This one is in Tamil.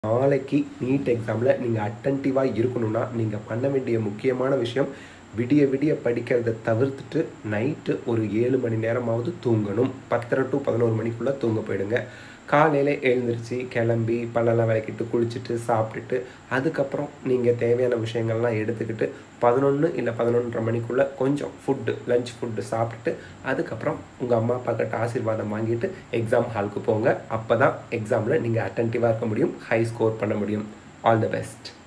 நாளைக்கு நீட் எக்ஸாமில் நீங்கள் அட்டன்டிவாக இருக்கணும்னா நீங்கள் பண்ண வேண்டிய முக்கியமான விஷயம் விடிய விடிய படிக்கிறத தவிர்த்துட்டு நைட்டு ஒரு ஏழு மணி நேரமாவது தூங்கணும் பத்தரை டு பதினோரு மணிக்குள்ளே தூங்க போயிடுங்க காலையில் எழுந்திரிச்சு கிளம்பி பல்லெல்லாம் விளக்கிட்டு குளிச்சுட்டு சாப்பிட்டுட்டு அதுக்கப்புறம் நீங்கள் தேவையான விஷயங்கள்லாம் எடுத்துக்கிட்டு பதினொன்று இல்லை பதினொன்றரை மணிக்குள்ளே கொஞ்சம் ஃபுட்டு லஞ்ச் ஃபுட்டு சாப்பிட்டுட்டு அதுக்கப்புறம் உங்கள் அம்மா அப்பா கிட்ட ஆசீர்வாதம் வாங்கிட்டு எக்ஸாம் ஹாலுக்கு போங்க அப்போ தான் எக்ஸாமில் நீங்கள் அட்டன்டிவாக இருக்க முடியும் ஹை ஸ்கோர் பண்ண முடியும் ஆல் தி பெஸ்ட்